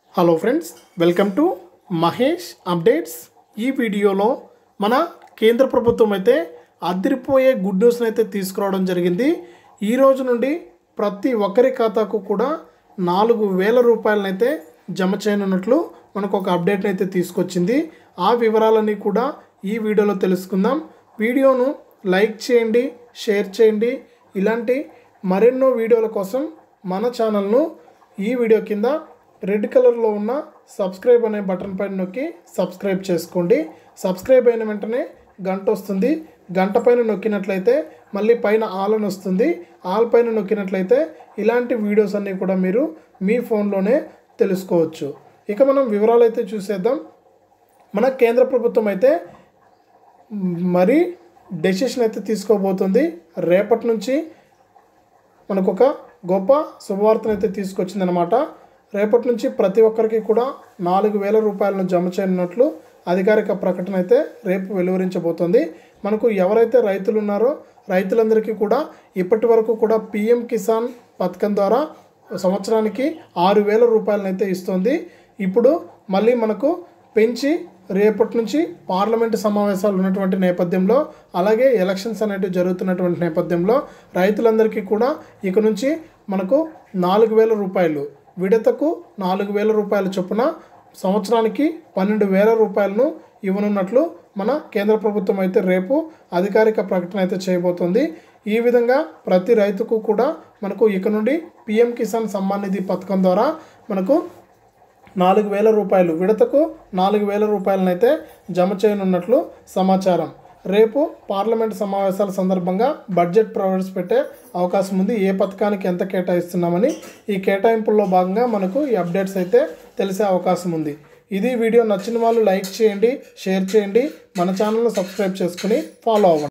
hello friends welcome to Mahesh updates ఈ వీడియోలో మన కేంద్ర ప్రభుత్వం అయితే అదిరిపోయే గుడ్ న్యూస్ని అయితే తీసుకురావడం జరిగింది ఈ రోజు నుండి ప్రతి ఒక్కరి ఖాతాకు కూడా నాలుగు వేల రూపాయలనైతే జమ చేయనున్నట్లు మనకు ఒక అప్డేట్ని అయితే తీసుకొచ్చింది ఆ వివరాలన్నీ కూడా ఈ వీడియోలో తెలుసుకుందాం వీడియోను లైక్ చేయండి షేర్ చేయండి ఇలాంటి మరెన్నో వీడియోల కోసం మన ఛానల్ను ఈ వీడియో కింద రెడ్ కలర్లో ఉన్న సబ్స్క్రైబ్ అనే బటన్ పైన నొక్కి సబ్స్క్రైబ్ చేసుకోండి సబ్స్క్రైబ్ అయిన వెంటనే గంట వస్తుంది గంట పైన నొక్కినట్లయితే మళ్ళీ పైన ఆల్ అని వస్తుంది ఆల్ పైన నొక్కినట్లయితే ఇలాంటి వీడియోస్ అన్నీ కూడా మీరు మీ ఫోన్లోనే తెలుసుకోవచ్చు ఇక మనం వివరాలు అయితే చూసేద్దాం మన కేంద్ర ప్రభుత్వం అయితే మరి డెసిషన్ అయితే తీసుకోబోతుంది రేపటి నుంచి మనకు ఒక గొప్ప శుభవార్తను అయితే తీసుకొచ్చిందనమాట రేపటి నుంచి ప్రతి ఒక్కరికి కూడా నాలుగు వేల రూపాయలను జమ చేయనున్నట్లు అధికారిక ప్రకటన అయితే రేపు వెలువరించబోతోంది మనకు ఎవరైతే రైతులు ఉన్నారో రైతులందరికీ కూడా ఇప్పటి వరకు కూడా పిఎం కిసాన్ పథకం ద్వారా సంవత్సరానికి ఆరు వేల రూపాయలనైతే ఇస్తుంది ఇప్పుడు మళ్ళీ మనకు పెంచి రేపటి నుంచి పార్లమెంటు సమావేశాలు ఉన్నటువంటి నేపథ్యంలో అలాగే ఎలక్షన్స్ అనేటివి జరుగుతున్నటువంటి నేపథ్యంలో రైతులందరికీ కూడా ఇక నుంచి మనకు నాలుగు వేల రూపాయలు విడతకు నాలుగు వేల రూపాయల చొప్పున సంవత్సరానికి పన్నెండు వేల రూపాయలను ఇవ్వనున్నట్లు మన కేంద్ర ప్రభుత్వం అయితే రేపు అధికారిక ప్రకటన అయితే చేయబోతోంది ఈ విధంగా ప్రతి రైతుకు కూడా మనకు ఇక నుండి పిఎం కిసాన్ సమ్మాన్ నిధి పథకం ద్వారా మనకు నాలుగు వేల రూపాయలు విడతకు నాలుగు వేల రూపాయలనైతే జమ చేయనున్నట్లు సమాచారం రేపు పార్లమెంట్ సమావేశాల సందర్భంగా బడ్జెట్ ప్రవేశపెట్టే అవకాశం ఉంది ఏ పథకానికి ఎంత కేటాయిస్తున్నామని ఈ కేటాయింపుల్లో భాగంగా మనకు ఈ అప్డేట్స్ అయితే తెలిసే అవకాశం ఉంది ఇది వీడియో నచ్చిన వాళ్ళు లైక్ చేయండి షేర్ చేయండి మన ఛానల్ను సబ్స్క్రైబ్ చేసుకుని ఫాలో అవ్వండి